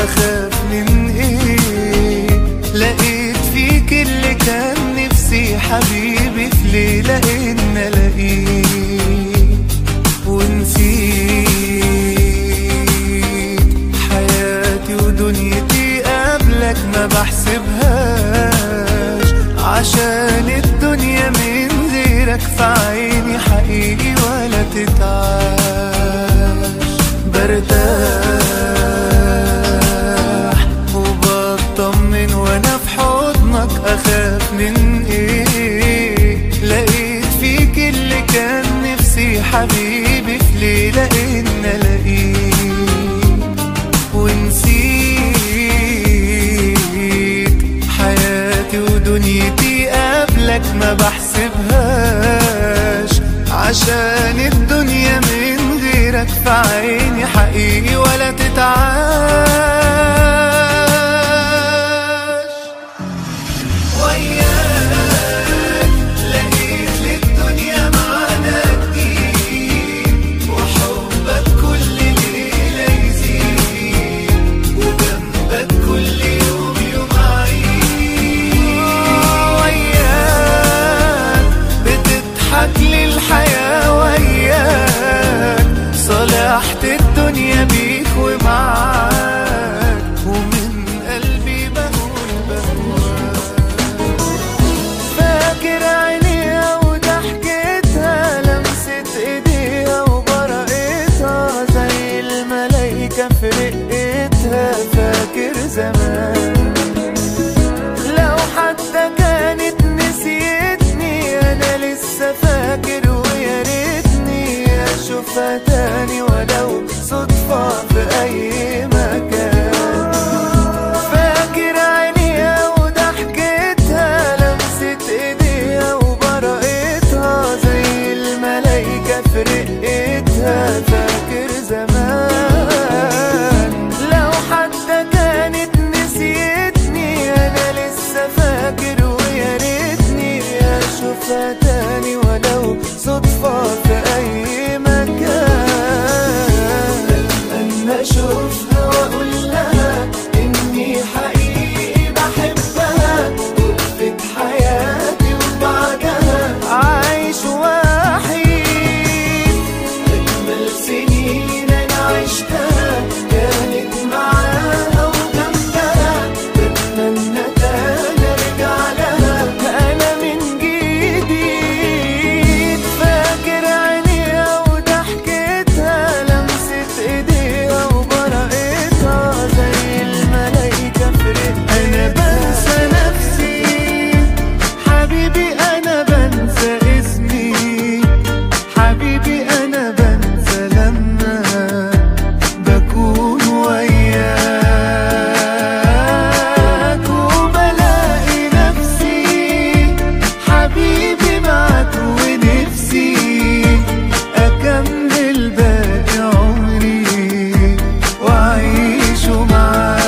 اخاف من ايه لقيت فيك اللي كان نفسي حبيبي في ليلة ان الاقيه ونسيت حياتي ودنيتي قبلك ما بحسبهاش عشان الدنيا من غيرك في عيني حقيقي ولا تتعاش برتاح وبطمن وانا في حضنك اخاف من ايه لقيت فيك اللي كان نفسي حبيبي في ليلة ان الاقيه ونسيت حياتي ودنيتي قبلك ما بحسبهاش عشان الدنيا من غيرك في عيني حقيقي ولا تتعاش وياك لقيت للدنيا معنى جديد وحبك كل ليلة يزيد وجنبك كل يوم يوم عيد وياك بتضحك للحياة وياك صلحت الدنيا بيك ومعاك ومن قلبي بقول بهواك فاكر عينيها وضحكتها لمسة ايديها وبرقتها زي الملايكة في رقتها فاكر زمان لو حتى كانت نسيتني انا لسه فاكر ويا ريتني اشوفها تاني ولو صدفة في اي مكان فاكر عينيها وضحكتها لمسة ايديها وبرقتها زي الملايكة في رقتها فاكر زمان لو حتى كانت نسيتني انا لسه فاكر ويا ريتني اشوفها تاني ولو صدفة في اي مكان انا اشوفها واقول لها اني حقيقي بحبها وقفت حياتي وبعدها عايش وحيد اجمل سنين انا عشتها كانت معاها وجنبها بتمنى تاني ارجع لها انا من جديد فاكر عينيها وضحكتها لمسة ايديها وبرقتها زي الملايكة في رقتها انا بنسى نفسي حبيبي انا بنسى اسمي حبيبي انا بنسى لما بكون وياك وبلاقي نفسي حبيبي معاك ونفسي اكمل باقي عمري واعيشه معاك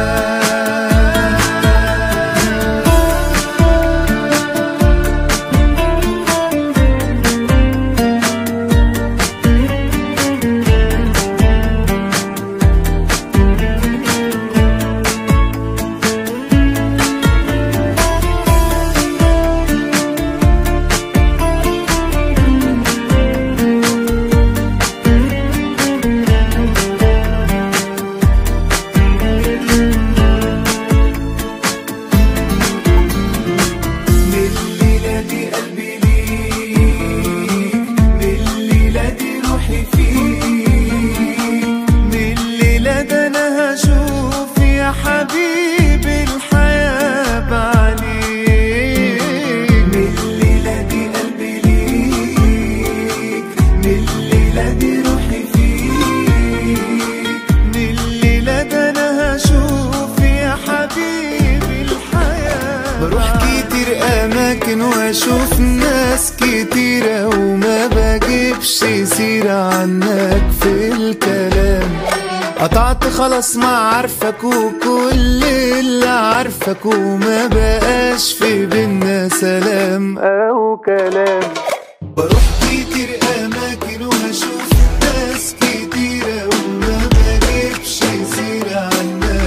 من الليلة دي قلبي ليك من الليلة دي روحي فيك من الليلة ده أنا هشوف يا حبيبي الحياة بعينيك من الليلة دي قلبي ليك من الليلة دي روحي فيك من الليلة ده أنا هشوف يا حبيبي الحياة بروح كتير أماكن وأشوف ناس كتيرة وما بجيبش سيرة عنك في الكلام قطعت خلاص ما عارفك وكل اللي عارفك وما بقاش في بينا سلام أو كلام بروح كتير أماكن وهشوف ناس كتيرة وما بجيبش سيرة عنك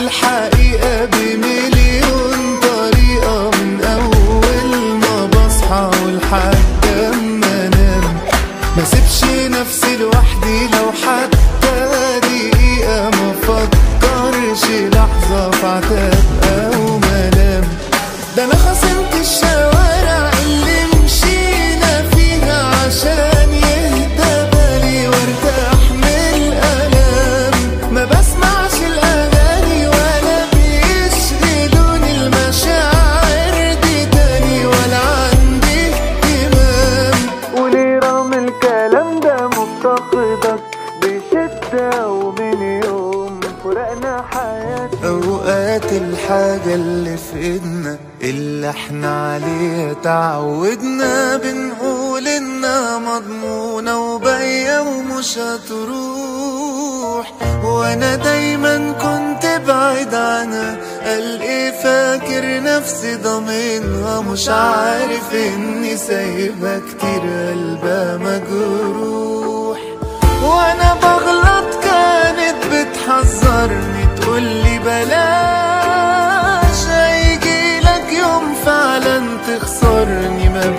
الحقيقة بمليون طريقة من أول ما بصحى ولحد أما أنام ما سيبش نفسي لوحدي لو حتى دقيقة ما فكرش لحظة في عتاب أو ملام ده أنا خصمت الشوارع اللي مشينا فيها عشان يهدى بالي وارتاح من الألام ما بسمعش الأغاني ولا بيشغلوني المشاعر دي تاني ولا عندي اهتمام وليه رغم الكلام ده مفتقدك بشدة ومن يوم فرقنا حياتي أوقات الحاجة اللي في ايدنا اللي احنا عليها تعودنا بنقول انها مضمونة وباقية ومش هتروح وانا دايما كنت بعيد عنها قال ايه فاكر نفسي ضامنها مش عارف اني سايبها كتير قلبها مجروح وانا بغلط كانت بتحذرني تقولي بلاش هيجيلك يوم فعلا تخسرني ما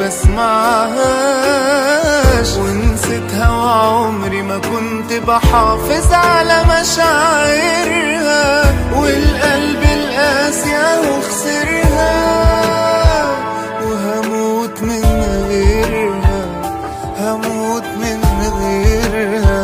بسمعهاش ونسيتها وعمري ما كنت بحافظ على مشاعرها والقلب القاسي اهو خسرها وهموت من غيرها هموت من غيرها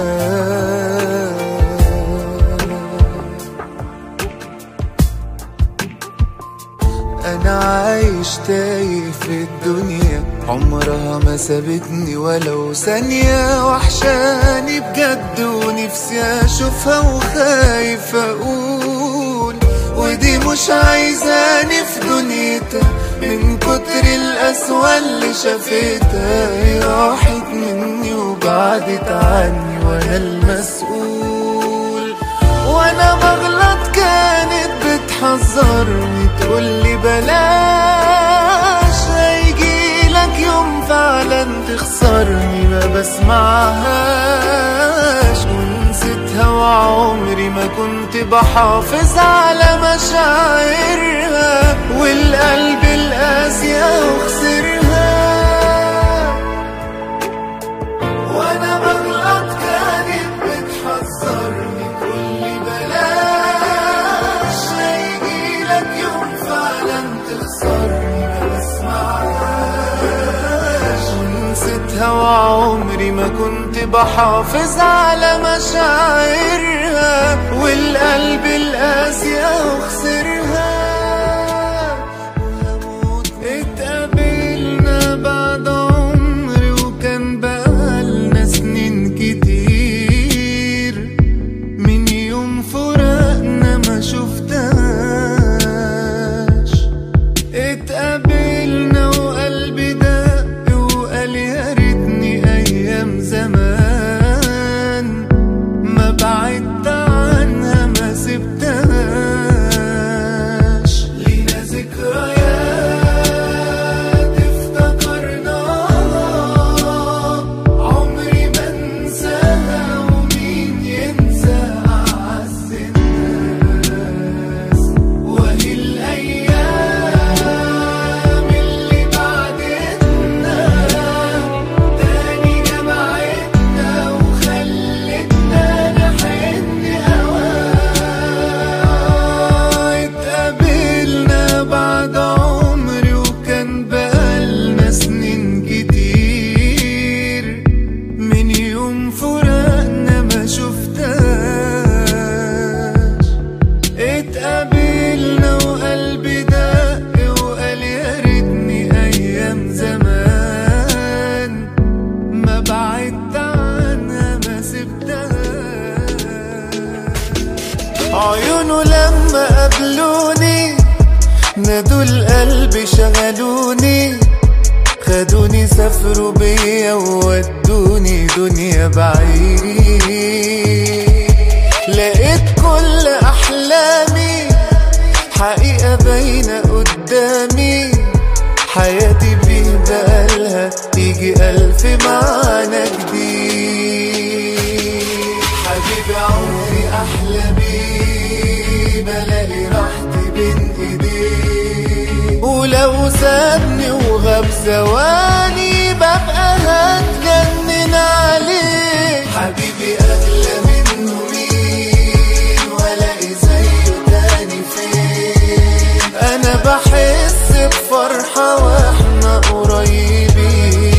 انا عايش تايه في الدنيا عمرها ما سابتني ولو ثانية وحشاني بجد ونفسي اشوفها وخايف اقول ودي مش عايزاني في دنيتها من كتر القسوة اللي شافتها هي راحت مني وبعدت عني وانا المسؤول وانا بغلط كانت بتحذرني تقولي بلاش هيجيلك يوم فعلا تخسرني ما بسمعهاش ونسيتها وعمري ما كنت بحافظ على مشاعرها والقلب القاسي اهو خسرها وانا بغلط كانت بتحذرني كل بلاش هيجيلك يوم فعلا تخسرني ما بسمعهاش ونسيتها وعمري ما كنت بحافظ على مشاعرها والقلب القاسي اهو خسرها اتقابلنا بعد عمري وكان بقالنا سنين كتير من يوم فراقنا ما شفتهاش اتقابلنا وقلبي دق وقال يا ريتني ايام زمان ما بعدت عنها ما سبتهاش لينا ذكريات افتكرناها عمري ما انساها ومين ينسى اعز الناس وهي الايام اللي بعدتنا تاني جمعتنا وخلتنا نحن هوا اتقابلنا بعد عمري وكان بقالنا سنين كتير من يوم فراقنا ما شفتهاش اتقابلنا وقلبي دق وقال يا ريتني ايام زمان ما بعدت عنها ما سبتهاش عيونه لما قابلوني نادوا القلب شغلوني خدوني سافروا بيا وودوني دنيا بعيد لقيت كل احلامي حقيقة باينة قدامي حياتي بيه بقالها تيجي ألف معنى جديد حبيبي عمري أحلى بيه بلاقي وبثواني ببقى هتجنن عليك حبيبي اغلى منه مين ولا زيه تاني فين انا بحس بفرحة واحنا قريبين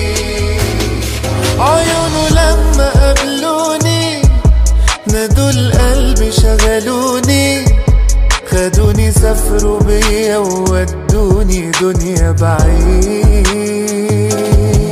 عيونه لما قابلوني نادوا القلب شغلوني خدوني سافروا بيا وودوني دنيا بعيد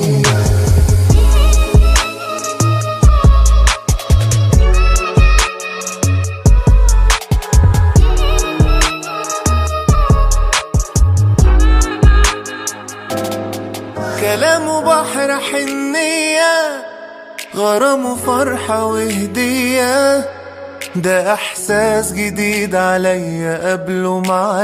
كلامه بحر حنية غرام فرحة وهدية ده احساس جديد عليا قبله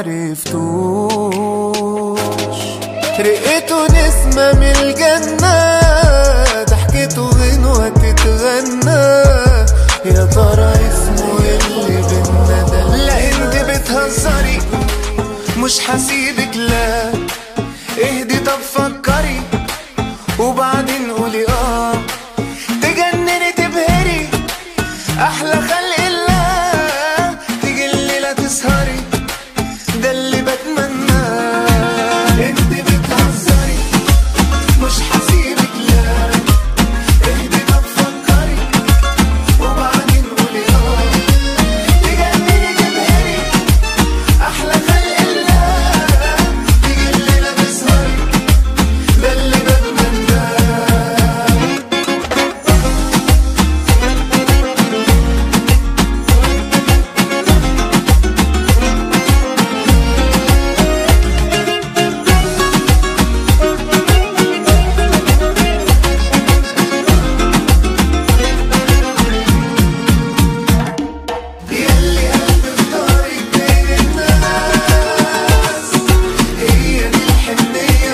معرفتوش رقته نسمة من الجنة ضحكته غنوة تتغنى يا ترى اسمه إيه اللي بينا ده لا انت بتهزري مش هسيبك لا اهدي طب فكري وبعدين قولي اه تجنني تبهري احلى خلق الله تيجي الليله تسهري ده اللي بتمناه انت بتهزري مش هسيبك لا اهدي طب فكري وبعدين قولي اه تجنني تبهري احلى خلق الله تيجي الليله تسهري ده اللي بتمناه ياللي قلبي اختارك بين الناس هي دي الحنية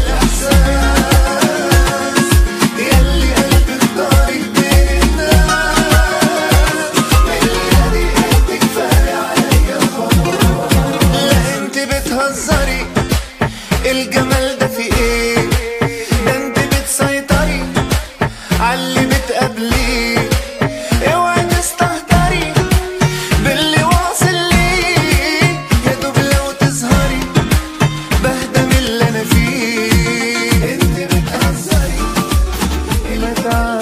والإحساس ياللي قلبي اختارك بين الناس مليانة انت كفاية عليا خلاص لا انت بتهزري الجمال ده في ايه ده انت بتسيطري عاللي بتقابليه اوعي تستهتري باللي واصل ليه يا دوب لو تظهري بهدى من اللي انا فيه انت بتهزري ما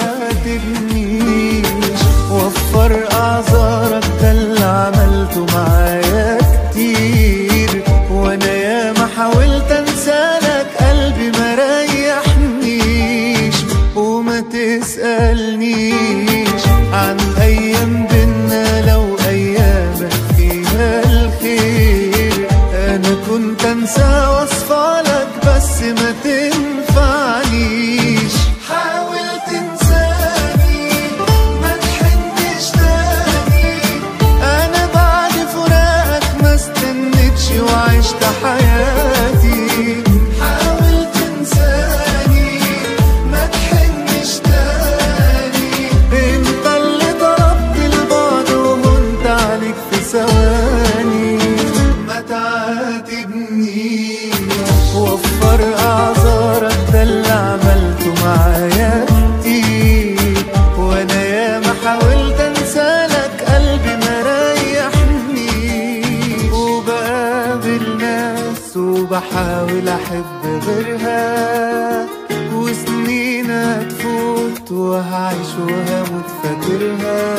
تعاتبنيش وفر اعذارك ده اللي عملته معايا كتير وانا ياما حاولت انسالك قلبي ما ريحنيش وما تسألنيش عن ايام بينا لو ايامك فيها الخير انا كنت انسى وصفالك بس ما تنفعنيش حاول تنساني ما تحنش تاني انا بعد فراقك ما استنتش وعشت حياتي حاول تنساني ما تحنش تاني انت اللي ضربت البعد وهنت عليك في ثواني ما تعاتبنيش وفر اعذارك ده اللي عملته معايا كتير وانا ياما حاولت انسالك قلبي ما ريحنيش وبقابل ناس وبحاول احب غيرها وسنين هتفوت وهعيش وهموت فاكرها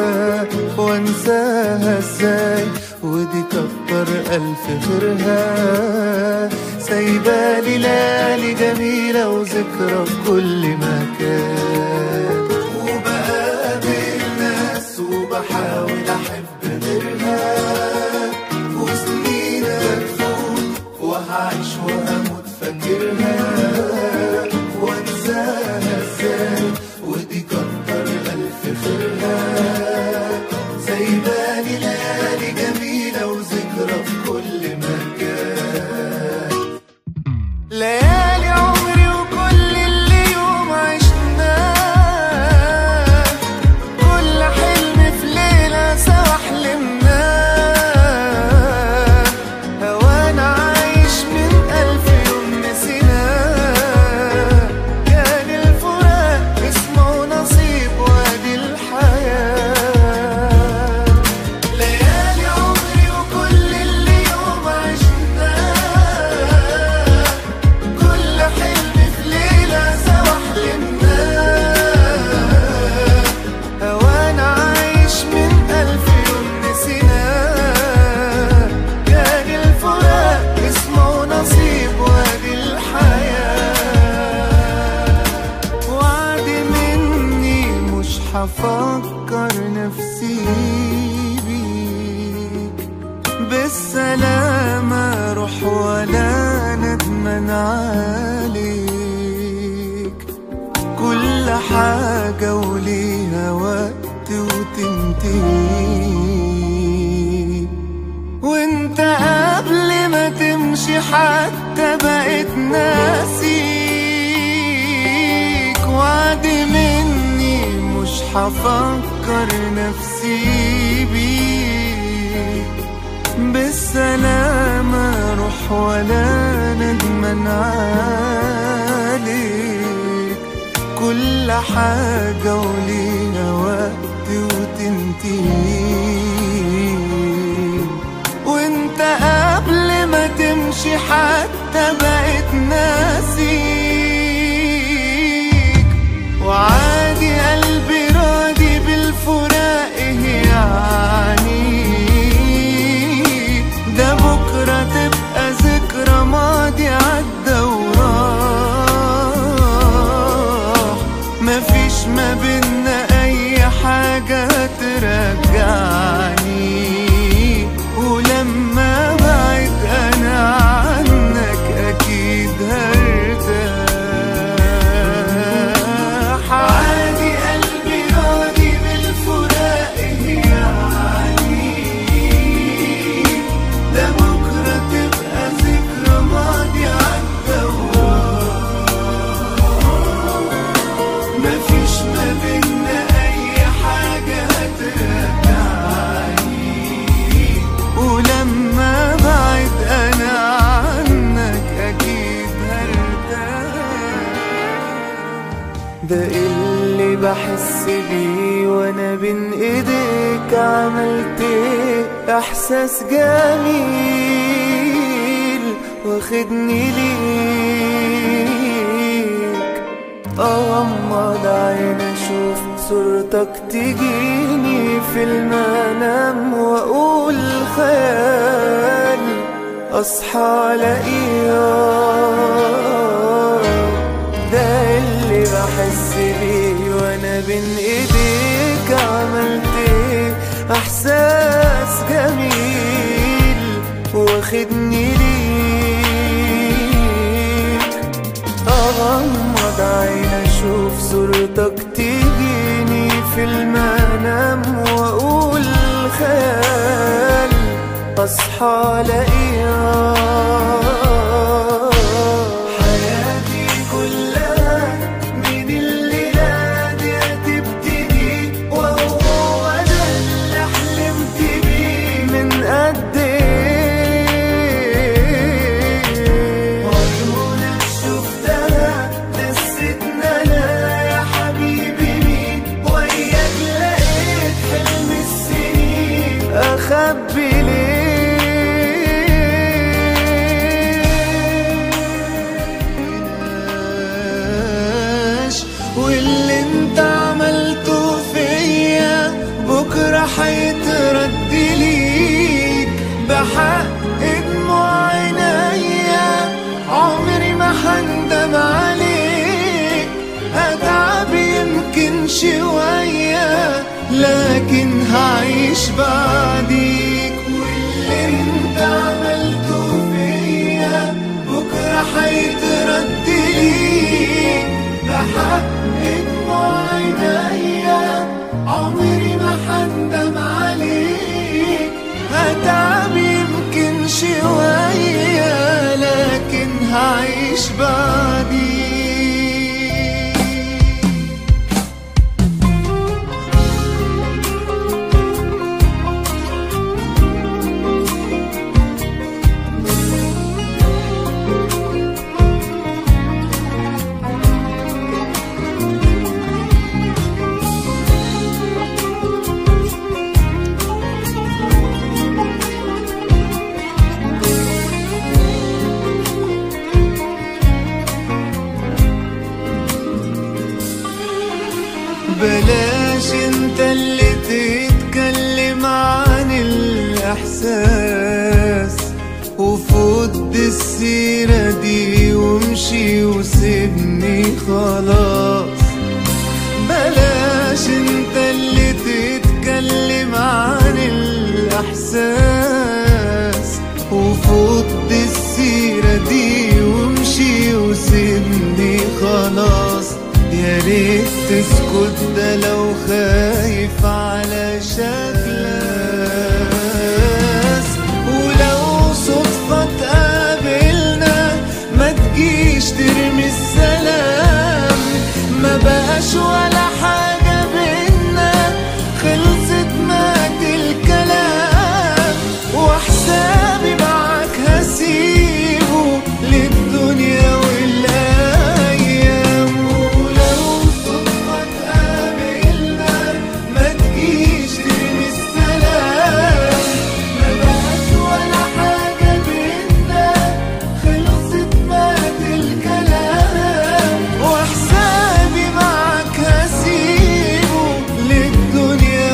وانساها ازاي ودي كتر الف خيرها سايبالي ليالي جميلة وذكرى في كل مكان وبقابل ناس وبحاول احب غيرها وسنين هتفوت وهعيش وهموت فاكرها وانساها ازاي ودي كتر الف خيرها سايبالي ليالي جميلة وذكرى في كل مكان ليالي عمري وكل اللي يوم هفكر نفسي بيك بالسلامة روح ولا ندمن عليك كل حاجة وليها وقت وتنتهي وانت قبل ما تمشي حتى بقيت ناسيك وعد مني مش هفكر نفسي بيك بالسلامة روح ولا ندمن عليك كل حاجة وليها وقت وتنتهي وانت قبل ما تمشي حتى بقيت ناسيك وعادي قلبي راضي بالفراق يعني ده بكرة تبقى ذكرى ماضي عدى وراح مفيش ما بينا أي حاجة ترجعني ولما بعد أنا عنك أكيد هرتاح عادي قلبي راضي بالفراق يعني ده بكرة تبقى ذكرى ماضي عدى مفيش ما بينا أي حاجة هترجعني ولما بعد أنا عنك أكيد هرتاح ده اللي بحس بيه وانا بين ايديك عملت ايه احساس جميل واخدني ليك اغمض عين اشوف صورتك تجيني في المنام واقول خيال اصحى الاقيك ده اللي بحس بيه وانا بين ايديك عملت ايه احساس جميل واخدني ليك اغمض عين اشوف صورتك تجيني في المنام واقول خيال اصحى الاقيك حياتي كلها من الليلة دي هتبتدي وهو ده اللي حلمت بيه من قد ايه عيونك شفتها نستنا انا يا حبيبي مين وياك لقيت حلم السنين اخبي ليه واللي انت عملته فيا بكرة هيترد ليك بحق دموع عينيا عمري ما هندم عليك هتعب يمكن شوية لكن هعيش بعديك واللي انت عملته فيا بكرة هيترد ليك بحق دموع عينيا عمري ما هندم عليك هتعب يمكن شوية لكن هعيش بعديك بلاش انت اللي تتكلم عن الاحساس وفض السيرة دي وامشي وسيبني خلاص بلاش انت اللي الإحساس وفض السيرة دي وامشي وسيبني خلاص يا ريت تسكت ده لو خايف على شكلك ولو صدفة تقابلنا ما تجيش ترمي السلام ما بقاش ولا حاجة بينا خلصت مات الكلام وحسابي معاك هسيبه للدنيا والأيام ولو صدفة تقابلنا ما تجيش ترمي السلام ما بقاش ولا حاجة بينا خلصت مات الكلام وحسابي معاك هسيبه للدنيا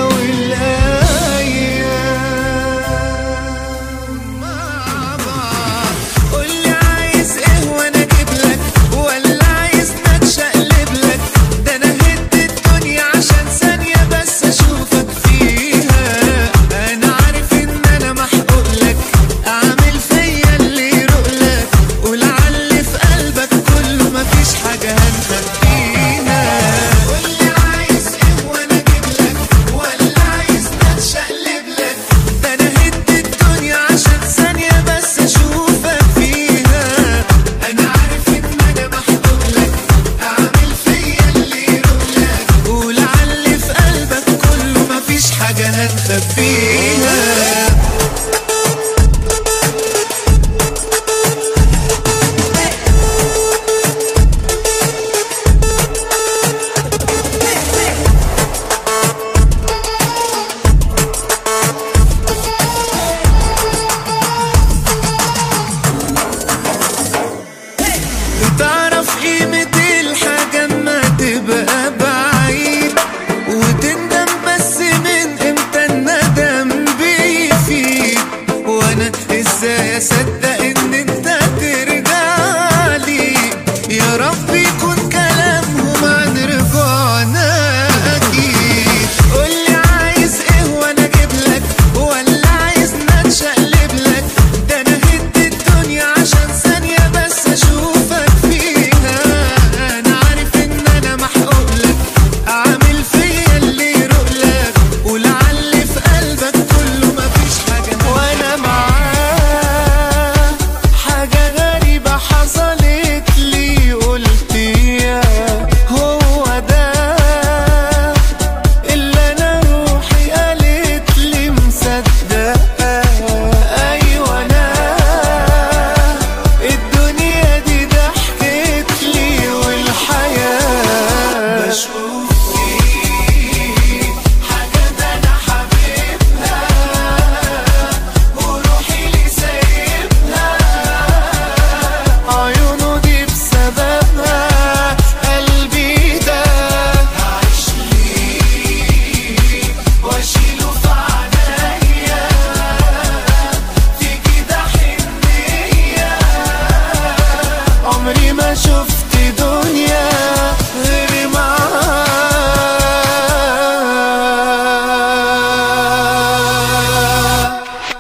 والأيام مع بعض قولي عايز ايه وانا اجيب لك ولا عايز نتشقلب لك ده انا هد الدنيا عشان ثانية بس اشوفك فيها انا عارف ان انا محقوق لك اعمل فيا اللي يروق لك ولعل في قلبك كله مفيش حاجة هنخبيها قولي عايز ايه وانا اجيب لك ولا عايز نتشقلب لك ده انا هد الدنيا عشان ثانية بس اشوفك فيها انا عارف ان انا محقوق لك اعمل فيا اللي يروق لك ولعل في قلبك كله مفيش حاجة هنخبيها تعرف قيمة الحاجة اما تبقى بعيد وتندم بس من امتى الندم بيفيد وانا ازاي اصدق ان انت ترجع لي يا رب يكون كلامهم عن رجوعنا اكيد قولي عايز ايه وانا اجيب لك ولا عايز نتشقلب لك ده انا هد الدنيا عشان ثانية بس اشوفك فيها انا عارف ان انا محقوق لك اعمل فيا اللي يروق لك ولعل في قلبك كله مفيش حاجة وانا معاه حاجة غريبة حصلت لي قلت يا هو ده اللي انا روحي قالت لي مصدقة ايوه انا الدنيا دي ضحكت لي والحياة بشوف فيك حاجات انا حبيبها وروحي لي سايبها عيونه دي بسببها قلبي ده هعيش ليه واشيله في عنايا في كده حنية عمري ما شفت دنيا غير معاك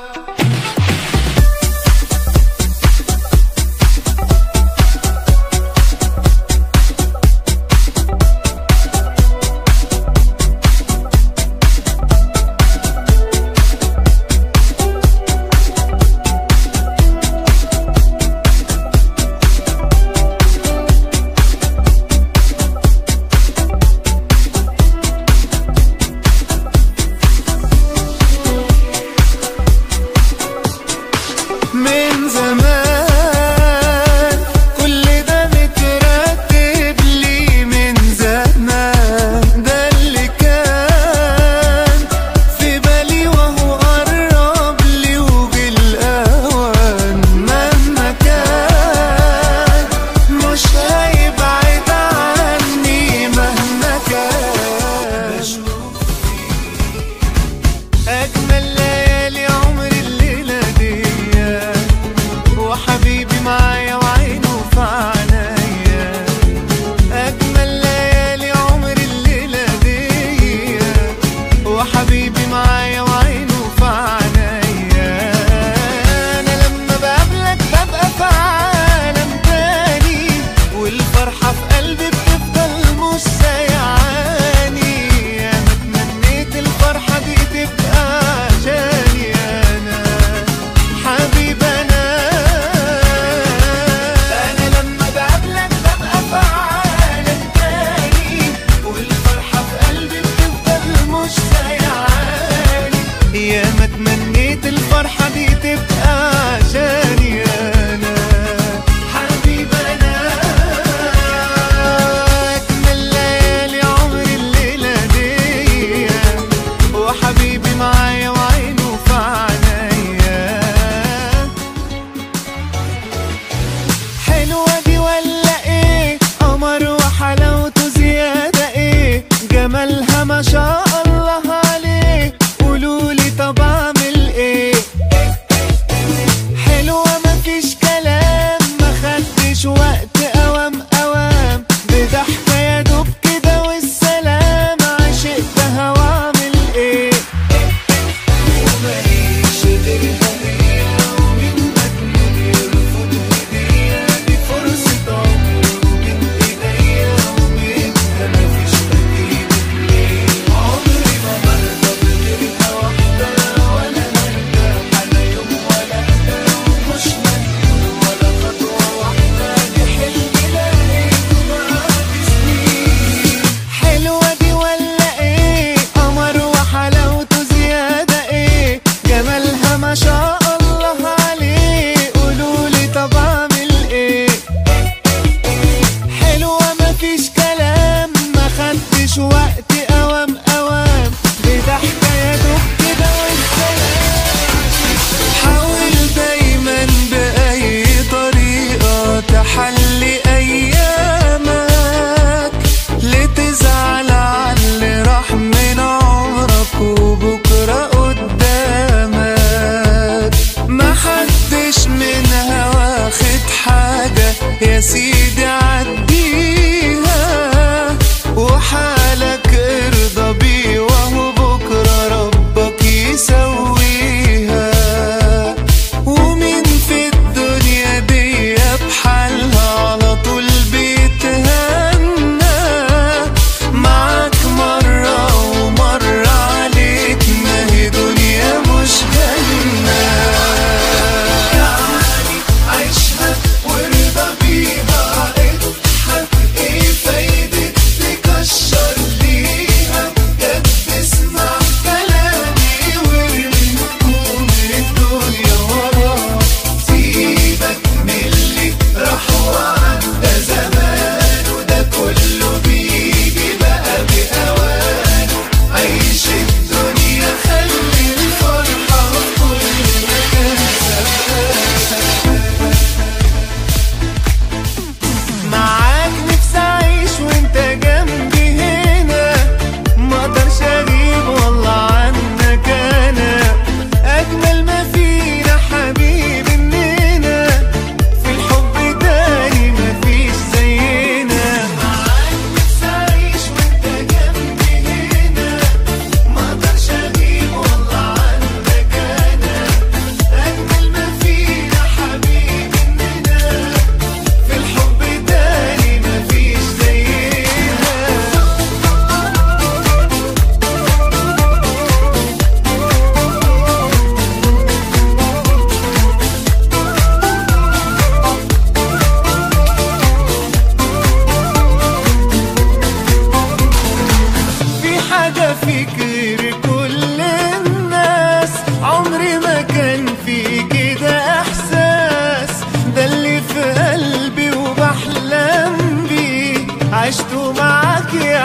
من زمان كل ده مترتب لي من زمان ده اللي كان في بالي وهو قرب لي وبالأوان مهما كان مش هيبعد عني مهما كان أجمل ليالي عمري الليلة دي وحبيبي معايا وعينه في عينيا أجمل ليالي عمري الليلة دي وحبيبي معايا وعينه في عينيا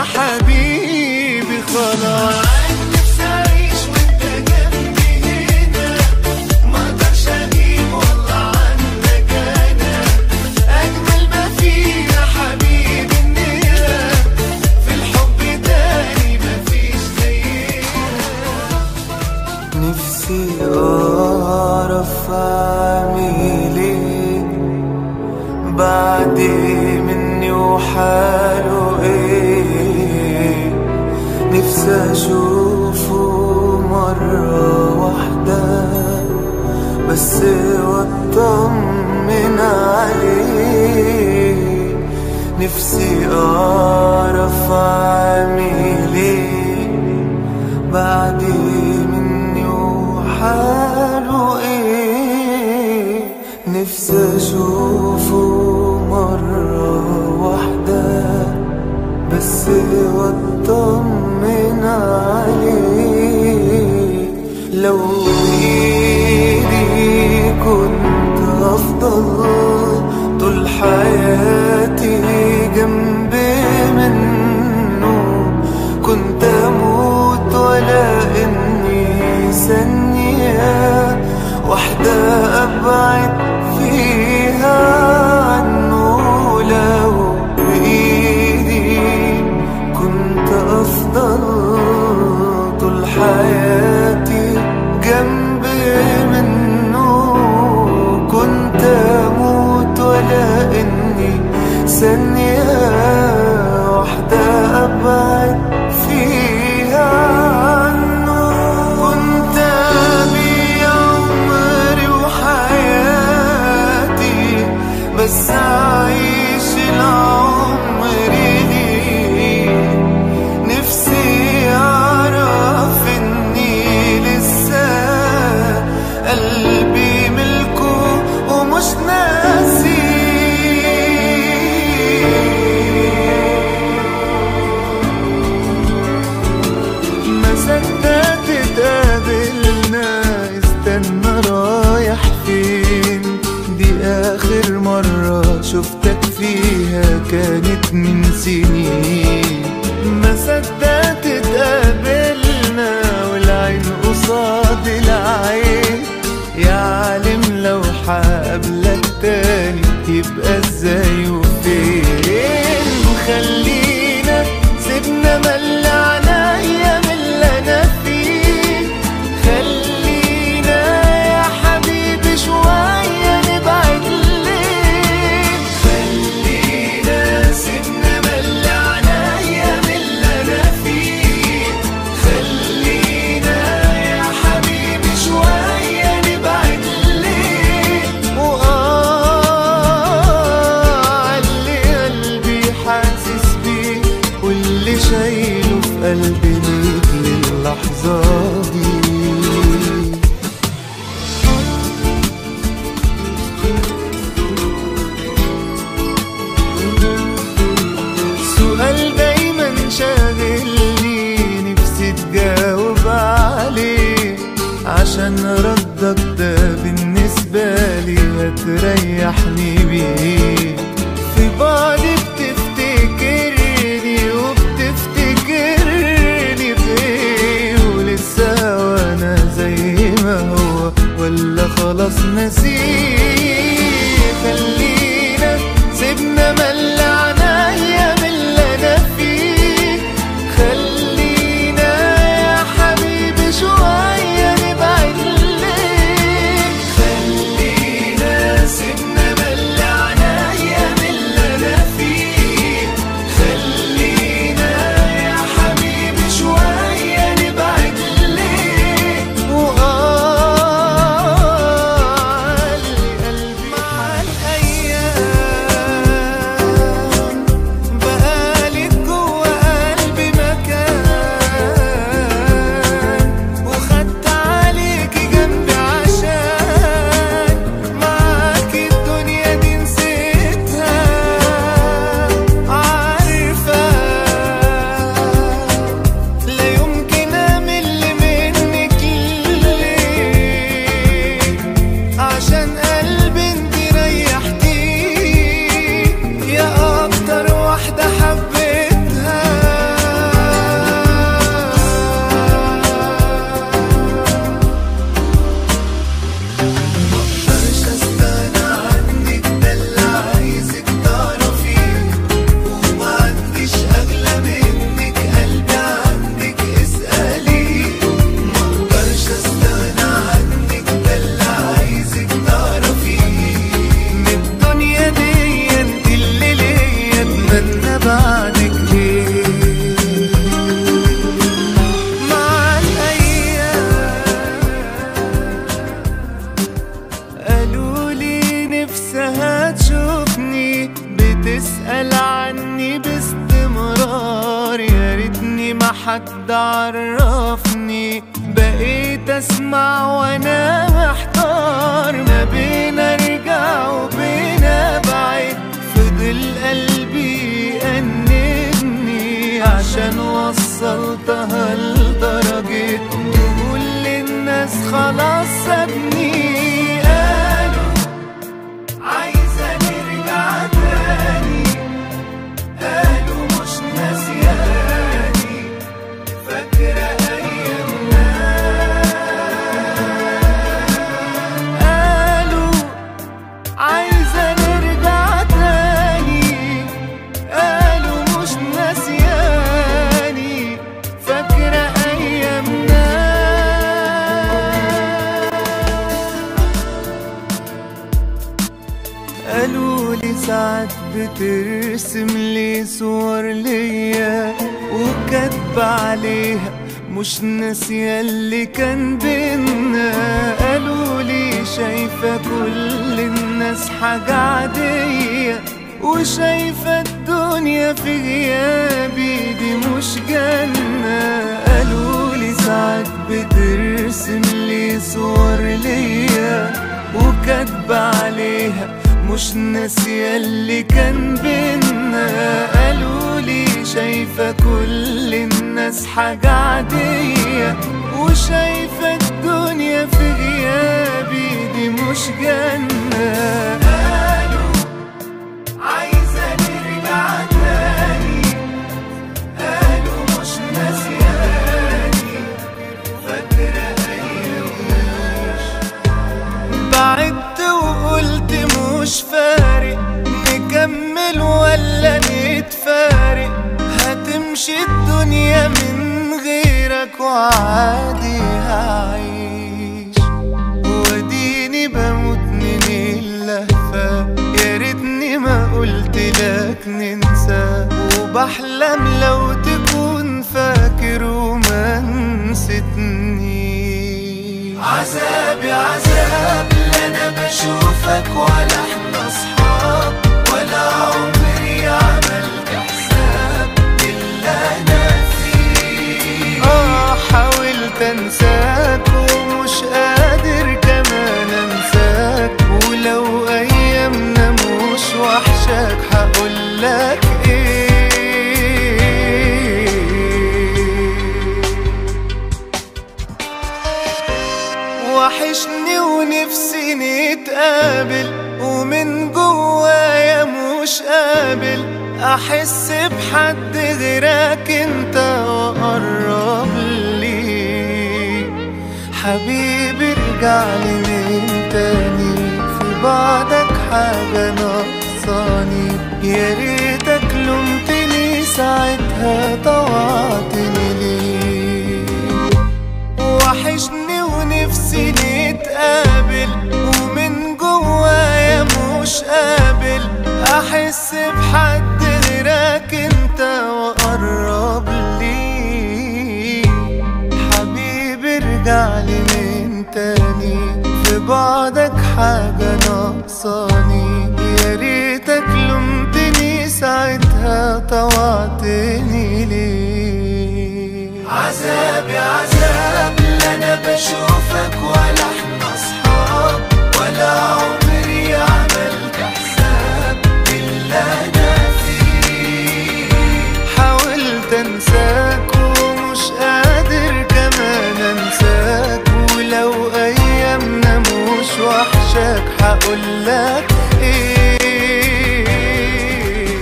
يا حبيبي خلاص نفسي اعيش وانت جنبي هنا ما اقدرش اغيب والله عنك انا اجمل ما فيه يا حبيبي اننا في الحب تاني مفيش زينا نفسي أعرف أعمل إيه بعد مني وحاله إيه نفسي أشوفه مرة واحدة بس وأطمن عليه نفسي أعرف أعمل إيه بعد مني وحاله ايه نفسي اشوفه مرة واحدة بس واطمن عليه لو بايدي كنت افضل طول حياتي جنب منه كنت اموت ولا اني ثانية واحدة ابعد فيها عنه لو بايدي كنت افضل طول حياتي جنب منه كنت اموت ولا اني ثانية واحدة ابعد فيها عنه كنت ابيع عمري وحياتي بس اعيش العمر ليه نفسي اعرف اني لسه قلبي ملكه ومش ناسي ما صدقت اتقابلنا استنى رايح فين دي اخر مرة شفتك فيها كانت من سنين ما صدقت اتقابلنا والعين قصاد العين يا عالم لو حقابلك تاني يبقى ازاي وفين خلينا سيبنا مل عليا من اللي انا فيه خلينا يا حبيبي شوية نبعد ليه خلينا سيبنا مل عليا من اللي انا فيه خلينا يا حبيبي شوية نبعد ليه وآه اللي قلبي حاسس بيه واللي شايله في قلبي ليك للحظة دي سؤال دايما شاغلني نفسي تجاوب عليه عشان ردك ده بالنسبة لي هتريحني بيه في بعضي بتفتكرني وبتفتكرني بيه ولسه وانا زي ما هو ولا خلاص نسيه خلينا سيبنا مل عنايا من اللي انا فيه خلينا يا حبيبي شوية نبعد ليه خلينا سيبنا مل عنايا من اللي انا فيه خلينا يا حبيبي شوية نبعد ليه وآه اللي حد عرفني بقيت اسمع وانا محتار ما بين ارجع وبين ابعد فضل قلبي يأنبني عشان وصلتها لدرجة تقول للناس خلاص سابني قالوا عايزة نرجع تاني قالوا مش ناسياني فاكرة أيامنا قالوا عايزة نرجع تاني قالوا مش ناسياني فاكرة أيامنا قالوا لي ساعات بترسم لي صور ليا وكاتبة عليها مش ناسية اللي كان بينا قالوا لي شايفة كل الناس حاجة عادية وشايفة الدنيا في غيابي دي مش جنة قالوا لي ساعات بترسم لي صور ليا وكاتبة عليها مش ناسية اللي كان بينا قالوا لي شايفة كل الناس حاجة عادية وشايفة الدنيا في غيابي دي مش جنة قالوا عايزة نرجع تاني قالوا مش ناسياني فاكرة أيامنا بعدت وقلت مش فارق نكمل ولا نتفارق هتمشي الدنيا من غيرك وعادي هعيش واديني بموت من اللهفة يا ريتني ما قلت لك ننسى وبحلم لو تكون فاكر وما نسيتني عذابي عذاب لا انا بشوفك ولا احنا اصحاب ولا عمري عملت حساب الا انا فيه اه حاولت انساك ومش قادر كمان انساك ولو ايامنا مش وحشك هقولك ايه وحشني ونفسي نتقابل ومن جوايا مش قابل احس بحد غيرك انت وقرب لي حبيبي ارجع لي من تاني في بعدك حاجة ناقصاني يا ريتك لومتني ساعتها طوعتني ليه وحشني ونفسي نتقابل ومن جوايا مش قابل احس بحد غيرك انت وقرب لي حبيبي ارجع لي من تاني في بعدك حاجة ناقصاني يا ريتك لومتني ساعتها طوعتني ليه عذابي عذاب لا انا بشوفك ولا احنا اصحاب ولا عمري عملت حساب الا انا فيه حاولت انساك ومش قادر كمان انساك ولو ايامنا مش وحشك هقولك ايه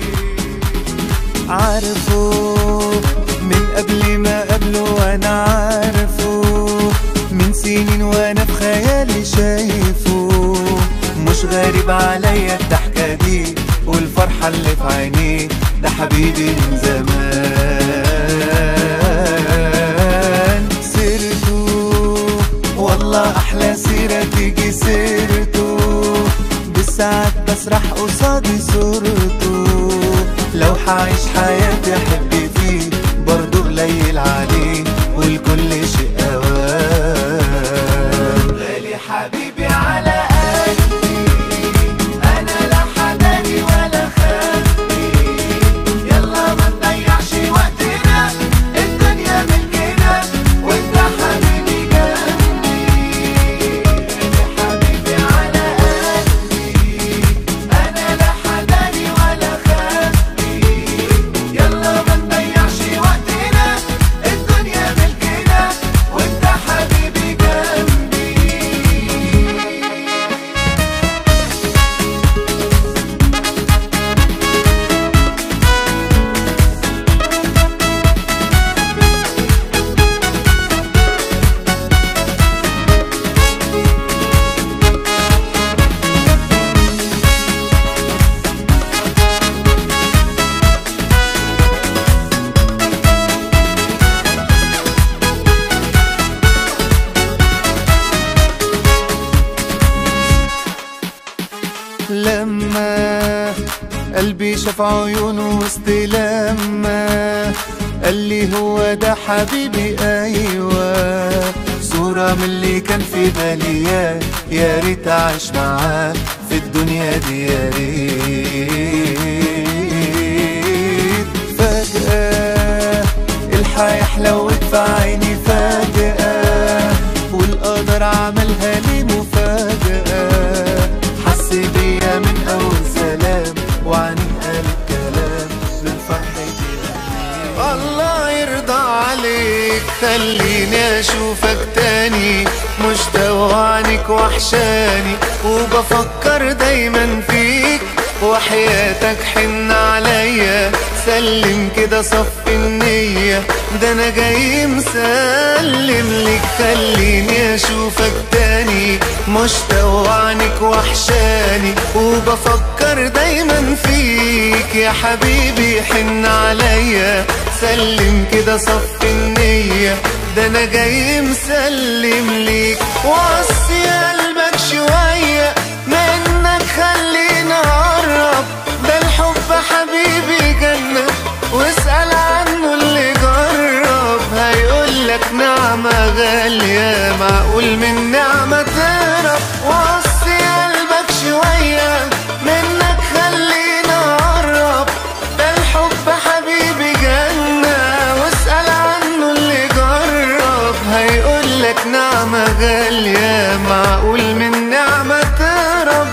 عارفه من قبل ما قبله وانا عارفه من سنين وانا في خيالي شايفه مش غريب عليا الضحكة دي والفرحة اللي في عينيه ده حبيبي من زمان سيرته والله احلى سيرة تيجي سيرته بالساعات بسرح قصادي صورته لو حعيش حياتي احب فيه برضه قليل عليه والكل شيء اوان غالي حبيبي على قلبي انا لا حداني ولا خافني يلا ما نضيعش وقتنا انت قلبي شاف عيونه وسط لما قال لي هو ده حبيبي ايوه صورة من اللي كان في بالي يا يا ريت اعيش معاه في الدنيا دي يا ريت فجأة الحياة حلوت في عيني فجأة والقدر عملها لي مفاجأة حس بيا من أول سلام وعني قال الكلام من فرحتي الله يرضى عليك خليني اشوفك تاني مشتاق عنك وحشاني وبفكر دايما فيك وحياتك حن عليا سلم كده صف النية ده انا جاي مسلم لك خليني اشوفك تاني مشتاق عنك وحشاني وبفكر دايما فيك يا حبيبي حن عليا سلم كده صف النية ده انا جاي مسلم ليك وصي قلبك شوية منك خلينا اقرب ده الحب حبيبي جنة واسأل عنه اللي جرب هيقولك نعمة غالية معقول من نعمة تهرب وصي قلبك شوية منك خلينا اقرب ده الحب حبيبي جنة واسأل عنه اللي جرب هيقولك نعمة غالية معقول من نعمة تهرب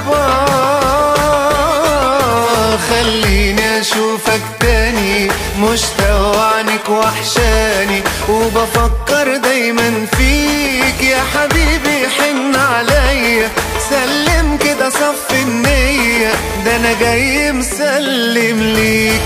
آه، خليني اشوفك تاني مشتاق عنك وحشاني وبفكر دايما فيك يا حبيبي حن عليا سلم كده صف النية ده انا جاي مسلم ليك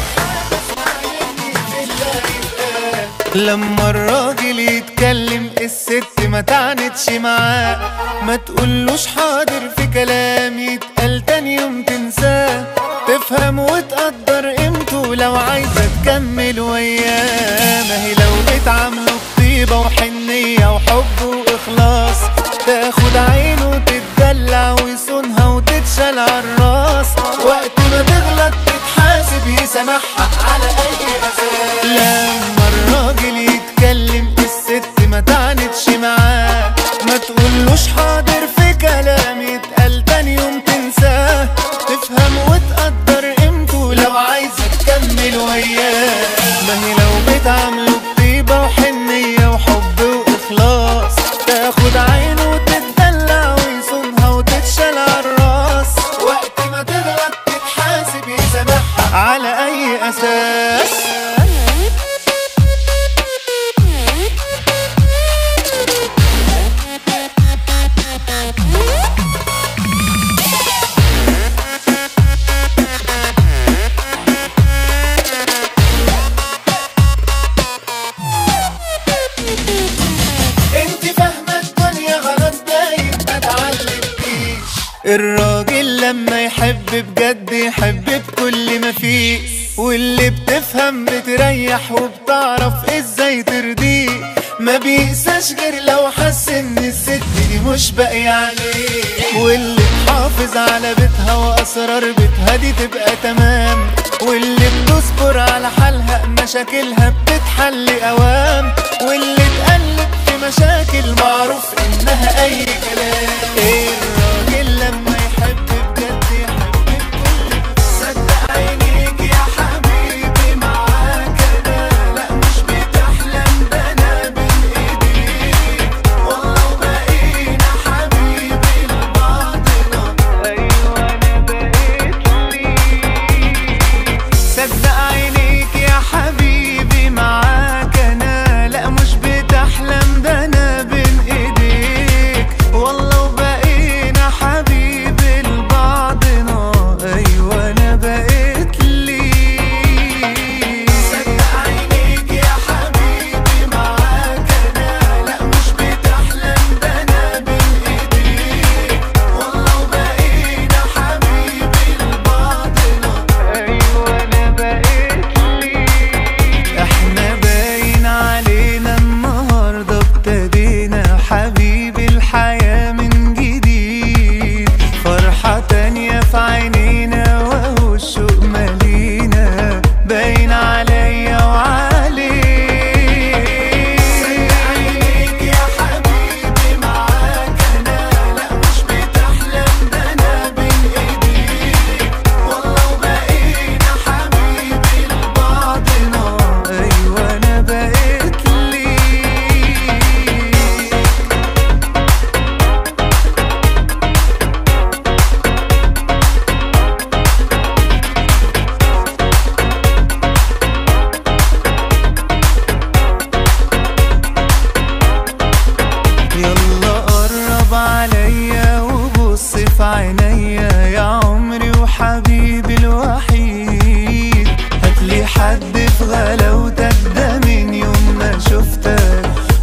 لما الراجل يتكلم الست ما تعنتش معاه ما تقولوش حاضر في كلام يتقال تاني يوم تنساه تفهم وتقدر قيمته لو عايزة تكمل وياه ما هي لو بتعامله بطيبة وحنية وحب وإخلاص تاخد عينه وتتدلع ويصونها وتتشال عالراس وقت ما تغلط تتحاسب يسامحها على أي أساس لما الراجل يتكلم الست ما تعنتش معاه ما تقولوش حاضر في كلام يتقال تاني يوم تنساه تفهم وتقدر قيمته لو عايزة تكمل وياه ما هي لو بتعامله بطيبة وحنية وحب وإخلاص تاخد عينه وتتدلع ويصونها وتتشال عالراس وقت ما تغلط تتحاسب يسامحها على أي أساس انت فاهمة الدنيا غلط دايم ما تعلمتيش الراجل لما يحب بجد يحب بكل ما فيه واللي بتفهم بتريح وبتعرف ازاي ترضيه ما بيقساش غير لو حس ان الست دي مش باقية عليه واللي تحافظ على بيتها واسرار بيتها دي تبقى تمام واللي بتصبر على حالها مشاكلها بتتحل اوام واللي تقلب في مشاكل معروف انها اي كلام ايه الراجل لما يحب بجد يحب بكل صدق عينيك يا حبيبي معاك انا لا مش بتحلم ده انا بين ايديك والله بقينا حبيبي لبعضنا ايوه انا بقيت ليك صدق عينيك يا حبيبي معاك انا لا مش بتحلم ده انا بين ايديك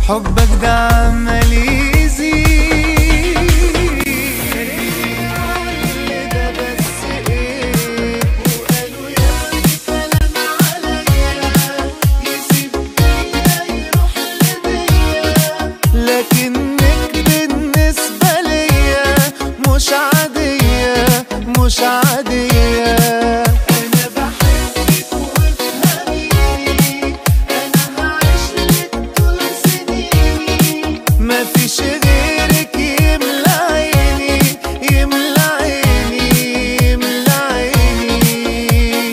حبك ده عمال يزيد ده بس ايه وقالوا يعني كلام عليا يسيب بيا يروح لبيا لكنك بالنسبة ليا مش عادية مش عادية أنا بحبك وافهميني أنا هعيش لك طول سنيني مفيش غيرك يملى عيني يملى عيني يملى عيني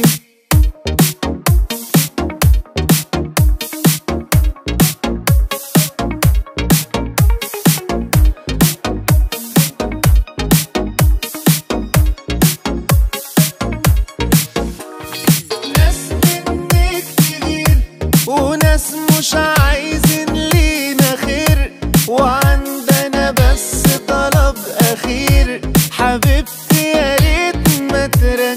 ناس منك كتير وناس مش عايزين لينا خير وعندنا بس طلب اخير حبيبتي يا ريت ما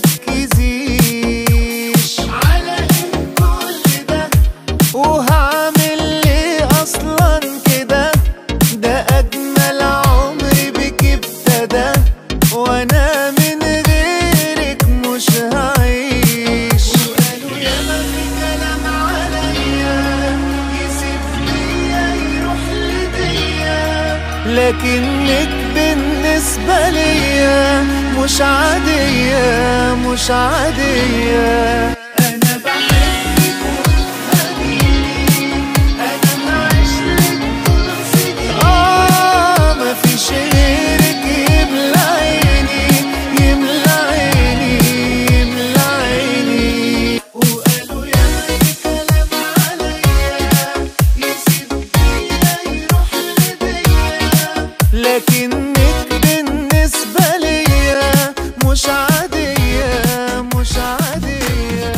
تركزيش على إيه كل ده وهعمل ليه اصلا كده ده اجمل عمري بك ابتدى وانا من غيرك مش هعيش وقالوا ياما في كلام عليا يسيب بيا يروح لبيا لكنك بالنسبة ليا مش عادية مش عادية أنا بحبك وبتفهميني أنا معيش لك طول سنين آه مفيش غيرك يملى عيني يملى عيني يملى عيني وقالوا يا كلام عليا يسيب بيا يروح لبيا لكنك بالنسبة ليا مش عادية مش عادية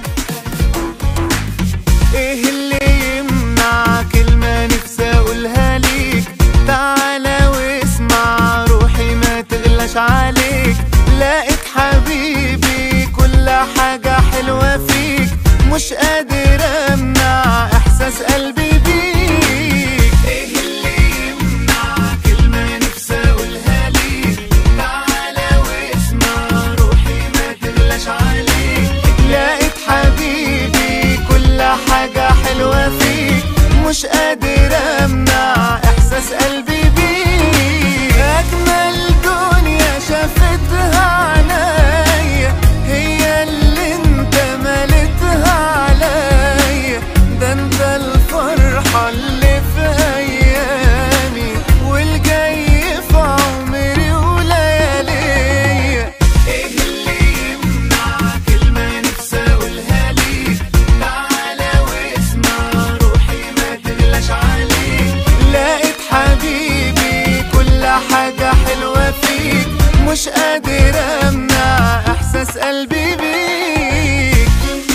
ايه اللي يمنع كلمة نفسي اقولها ليك تعالى واسمع روحي ما تغلاش عليك لقيت حبيبي كل حاجة حلوة فيك مش قادر امنع احساس قلبي بيك ايه اللي يمنع كلمة نفسي اقولها ليك تعالى واسمع روحي ما تغلاش عليك لقيت حبيبي كل حاجة حلوة فيك مش قادر امنع احساس قلبي بيك اجمل دنيا شافتها عنايا هي اللي انت ملتها عليا ده انت الفرحة اللي في ايامي والجاي في عمري وليالي ايه اللي يمنع كلمة نفسي اقولها ليك تعالى واسمع روحي ما تغلاش عليك لقيت حبيبي كل حاجة حلوة فيك مش قادر امنع احساس قلبي بيك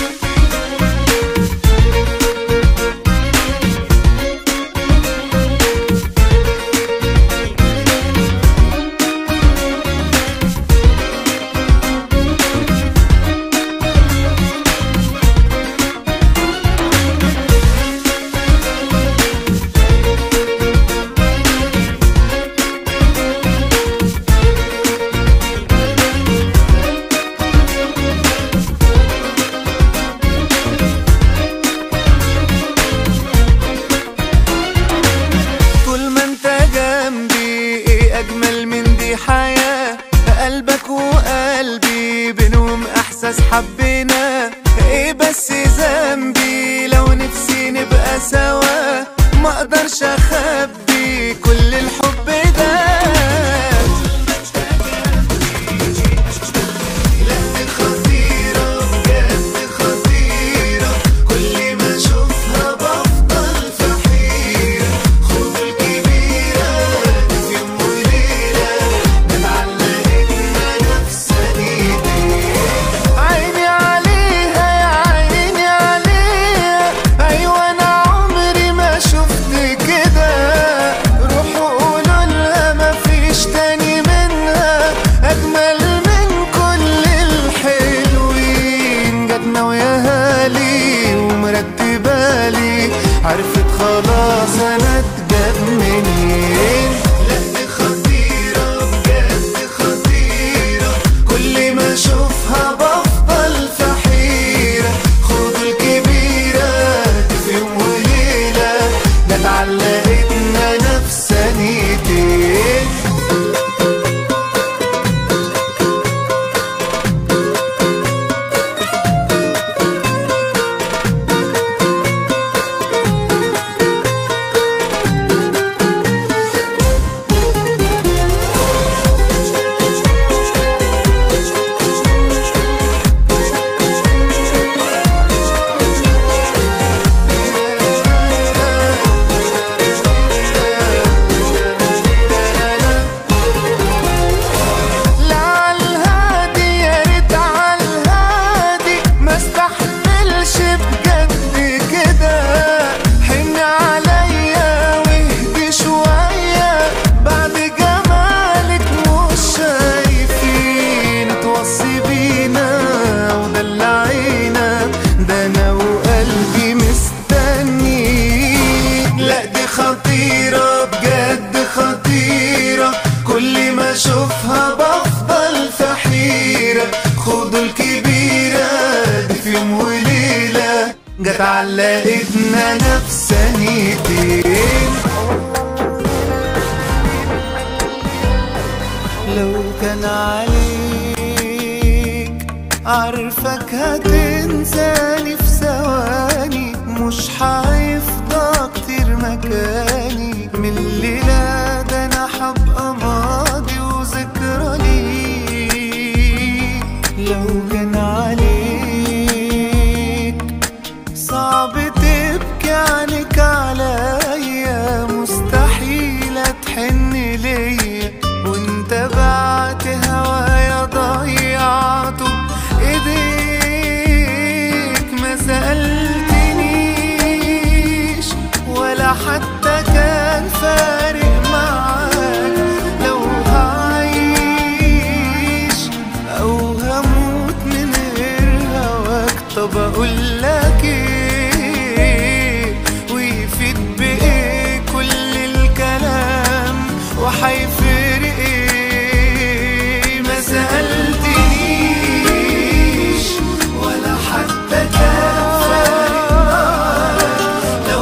طول ما انت جنبي ايه اجمل من دي حياة قلبك وقلبي بينهم احساس حبنا ايه بس ذنبي لو نفسي نبقى سوا ما اقدرش اخبي كل الحب ده خطيرة بجد خطيرة كل ما اشوفها بفضل في حيرة خد الكبيرة في يوم وليلة نتعلق انها نفس ثانيتين عيني اتعلقتنا نفسانيتين لو كان عليك عارفك هتنساني في ثواني مش هيفضى كتير مكاني من الليلة ده انا هبقى ماضي وذكرى ليك لو كان عليك صعب تبكي عنك عليا مستحيل تحن ليا وانت بعت هوايا ضيعته ايديك ما سألتنيش ولا حتى كان فارق معاك لو هعيش او هموت من غير هواك طب اقول لك ايه ويفيد بايه كل الكلام وحيفرق ايه ما سألتنيش ولا حتى كان فارق معاك لو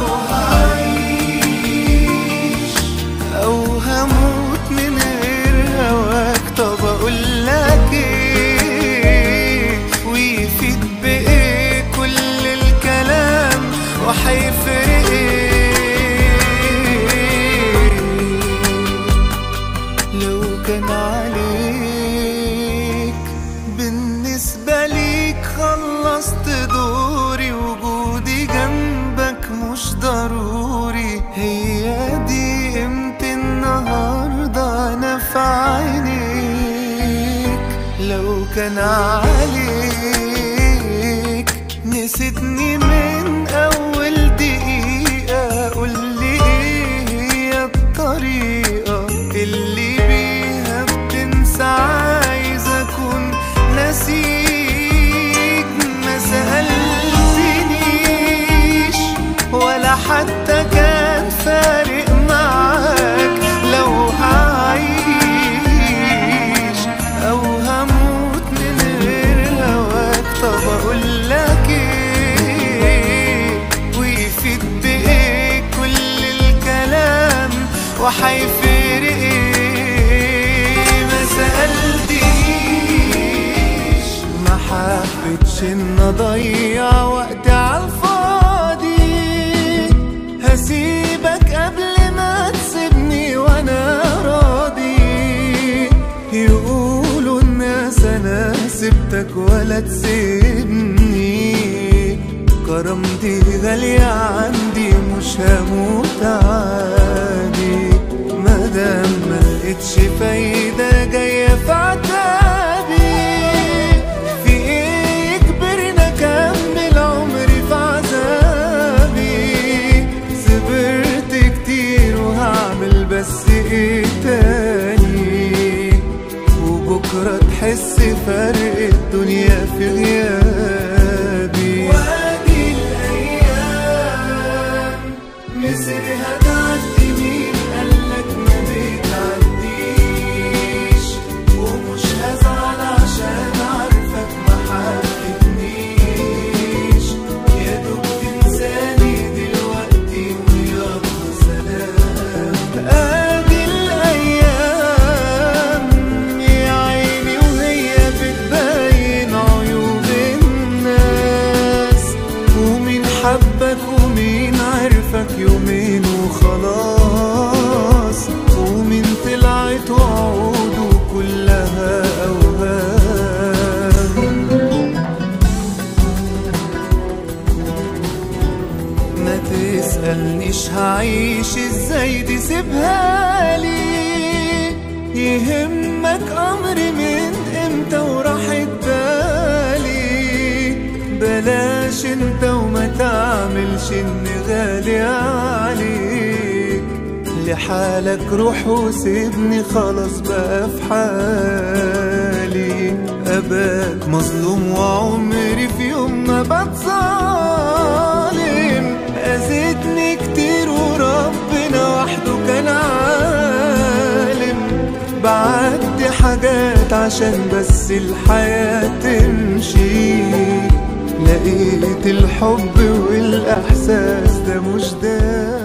هعيش او هموت من غير هواك طب اقول لك ايه ويفيد بايه كل الكلام وحيفرق ايه لو كان عليك بالنسبة ليك خلصت دوري وجودي جنبك مش ضروري هي دي قيمة النهاردة أنا في عينيك لو كان عليك نسيتني من أول دقيقة قولي إيه هي الطريقة اللي بيها بتنسى عايز أكون نسيك ما سألتنيش ولا حتى كان فارق معاك لو هعيش أو هموت من غير هواك طب أقول لك إيه ويفيد بإيه كل الكلام وحيفرق إيه ما سألتنيش ما حبيتش إن أضيع وقت عالفاضي هسيبك قبل ما تسيبني وأنا راضي يقولوا الناس أنا سبتك ولا تسيبني كرامتي غالية عندي مش هموت عادي مادام ما لقيتش فايدة جاية في عتابي في ايه يجبرني اكمل عمري في عذابي صبرت كتير وهعمل بس ايه تاني وبكرة تحس فرق الدنيا في غيابي وادي الأيام مصرها تعدي مين قالك ما بتعديش ومش هزعل عشان عارفك ما حبتنيش يا دوب تنساني دلوقتي ويلا سلام ادي الايام يا عيني وهي بتبين عيوب الناس ومين حبك ومين عرفك يومين وخلاص ومين طلعت وعوده كلها اوهام ما تسألنيش هعيش ازاي دي سيبها لي يهمك امري من امتى وراحت بالي بلاش انت وما تعملش اني غالي عليك لحالك روح وسيبني خلاص بقى في حالي اباك مظلوم وعمري في يوم ما بتظالم اذيتني كتير وربنا وحده كان عالم بعدي حاجات عشان بس الحياة تمشي لقيت الحب والاحساس ده مش ده